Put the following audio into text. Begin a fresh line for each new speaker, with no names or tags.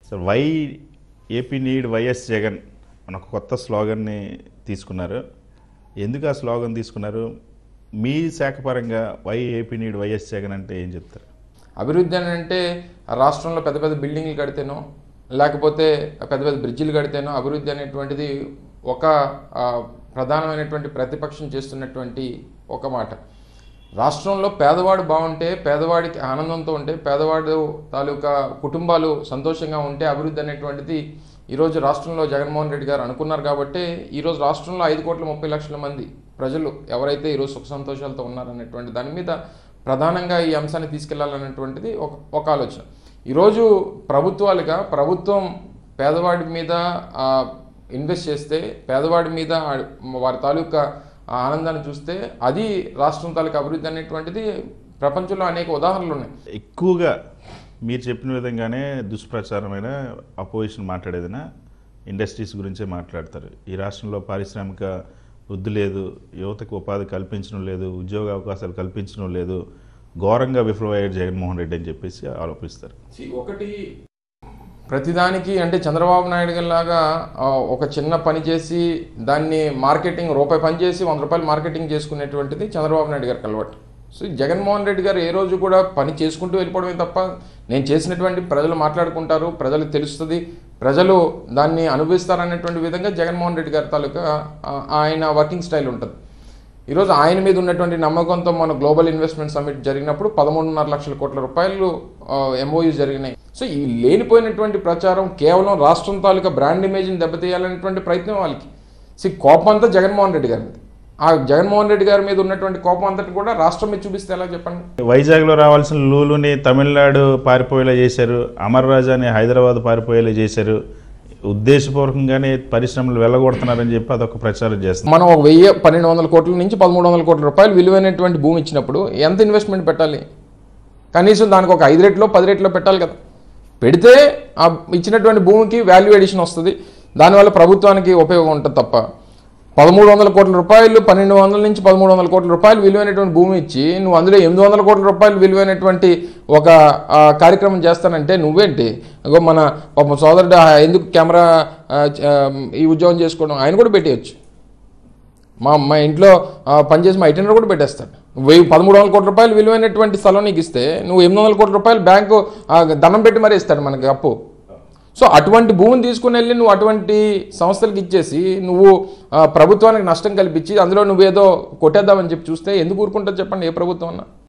sir why AP need YS Jagan మన ఒక కొత్త స్లోగన్ని తీసుకున్నారు ఎందుకు ఆ స్లోగన్ తీసుకున్నారు మీ శాఖ పరంగా why AP need YS Jagan అంటే ఏం చెప్తారు
అభివృద్ధి అని అంటే ఆ రాష్ట్రంలో పెద్ద పెద్ద బిల్డింగ్లు కడితేనో లేకపోతే పెద్ద పెద్ద బ్రిడ్జిలు కడితేనో అభివృద్ధి అనేటువంటిది ఒక ఆ, ప్రధానమైనటువంటి ప్రతిపక్షం చేస్తున్నటువంటి ఒక మాట రాష్ట్రంలో పేదవాడు బాగుంటే పేదవాడికి ఆనందంతో ఉంటే పేదవాడు తాలూకా కుటుంబాలు సంతోషంగా ఉంటే అభివృద్ధి అనేటువంటిది ఈరోజు రాష్ట్రంలో జగన్మోహన్ రెడ్డి గారు అనుకున్నారు కాబట్టి ఈరోజు రాష్ట్రంలో ఐదు కోట్ల ముప్పై లక్షల మంది ప్రజలు ఎవరైతే ఈరోజు సుఖ సంతోషాలతో ఉన్నారనేటువంటి దాని మీద ప్రధానంగా ఈ అంశాన్ని తీసుకెళ్లాలనేటువంటిది ఒక ఒక ఆలోచన ఈరోజు ప్రభుత్వాలుగా ప్రభుత్వం పేదవాడి మీద ఆ, ఇన్వెస్ట్ చేస్తే పేదవాడి మీద ఆ- వారి తాలూకా ఆ ఆనందాన్ని చూస్తే అది రాష్ట్రం తాలూకా అభివృద్ధి అనేటువంటిది ప్రపంచంలో అనేక ఉదాహరణలు ఉన్నాయి
ఎక్కువగా మీరు చెప్పిన విధంగానే దుష్ప్రచారమైన అపోజిషన్ మాట్లాడేదినా ఇండస్ట్రీస్ గురించే మాట్లాడతారు ఈ రాష్ట్రంలో పారిశ్రామిక వృద్ధి లేదు యువతకు ఉపాధి కల్పించడం లేదు ఉద్యోగ అవకాశాలు కల్పించడం లేదు ఘోరంగా విఫలమయ్యాడు జగన్మోహన్ రెడ్డి అని చెప్పేసి ఆరోపిస్తారు
ఒకటి ప్రతిదానికి అంటే చంద్రబాబు నాయుడు గారిలాగా ఆ, ఒక చిన్న పని చేసి దాన్ని మార్కెటింగ్ రూపాయి పని చేసి వంద రూపాయలు మార్కెటింగ్ చేసుకునేటువంటిది చంద్రబాబు నాయుడు గారికి అలవాటు సో ఈ జగన్మోహన్ రెడ్డి గారు ఏ రోజు కూడా పని చేసుకుంటూ వెళ్ళిపోవడమే తప్ప నేను చేసినటువంటి ప్రజలు మాట్లాడుకుంటారు ప్రజలకు తెలుస్తుంది ప్రజలు దాన్ని అనుభవిస్తారనేటువంటి విధంగా జగన్మోహన్ రెడ్డి గారి తాలూకా ఆ, ఆయన వర్కింగ్ స్టైల్ ఉంటుంది ఈరోజు ఆయన మీద ఉన్నటువంటి నమ్మకంతో మన గ్లోబల్ ఇన్వెస్ట్మెంట్ సమిట్ జరిగినప్పుడు పదమూడున్నర లక్షల కోట్ల రూపాయలు ఎంఓయూ జరిగినాయి సో ఈ లేనిపోయినటువంటి ప్రచారం కేవలం రాష్ట్రం తాలూకా బ్రాండ్ ఇమేజ్ని దెబ్బతీయాలనేటువంటి ప్రయత్నం వాళ్ళకి సో ఈ కోపం అంతా జగన్మోహన్ రెడ్డి గారి మీద ఆ జగన్మోహన్ రెడ్డి గారి మీద ఉన్నటువంటి కోపం అంతటి కూడా రాష్ట్రం మీద చూపిస్తే ఎలా చెప్పండి
వైజాగ్లో రావాల్సిన లూలుని తమిళనాడు పారిపోయేలా చేశారు అమర్ రాజాని హైదరాబాద్ పారిపోయేలా చేశారు ఉద్దేశపూర్వకంగానే పరిశ్రమలు వెళ్ళగొడుతున్నారని చెప్పి అదొక ప్రచారం చేస్తున్నారు
మనం ఒక వెయ్యి పన్నెండు వందల కోట్ల నుంచి పదమూడు వందల కోట్ల రూపాయలు విలువైనటువంటి భూమి ఇచ్చినప్పుడు ఎంత ఇన్వెస్ట్మెంట్ పెట్టాలి కనీసం దానికి ఒక ఐదు రేట్లో పది రేట్లో పెట్టాలి కదా పెడితే ఆ ఇచ్చినటువంటి భూమికి వాల్యూ ఎడిషన్ వస్తుంది దానివల్ల ప్రభుత్వానికి ఉపయోగం ఉంటుంది తప్ప పదమూడు వందల కోట్ల రూపాయలు పన్నెండు వందల నుంచి పదమూడు వందల కోట్ల రూపాయలు విలువైనటువంటి భూమి ఇచ్చి నువ్వు అందులో ఎనిమిది వందల కోట్ల రూపాయలు విలువైనటువంటి ఒక ఆ, కార్యక్రమం చేస్తానంటే నువ్వేంటి అగో మన పాపం సోదరుడు ఆ, ఎందుకు కెమెరా ఆ, చ- ఆ, ఈ ఉద్యోగం చేసుకోవడం ఆయన కూడా పెట్టేయచ్చు మా మా ఇంట్లో ఆ, పనిచేసి మా ఐటెనర్ కూడా పెట్టేస్తాడు వెయ్యి పదమూడు వందల కోట్ల రూపాయలు విలువైనటువంటి స్థలం నీకు ఇస్తే నువ్వు ఎనిమిది వందల కోట్ల రూపాయలు బ్యాంకు ఆ, దండం పెట్టి మరీ ఇస్తాడు మనకి అప్పు సో అటువంటి భూమిని తీసుకుని వెళ్ళి నువ్వు అటువంటి సంస్థలకు ఇచ్చేసి నువ్వు ఆ, ప్రభుత్వానికి నష్టం కల్పించి అందులో నువ్వేదో కొట్టేద్దామని చెప్పి చూస్తే ఎందుకు ఊరుకుంటుంది చెప్పండి ఏ ప్రభుత్వం అన్నా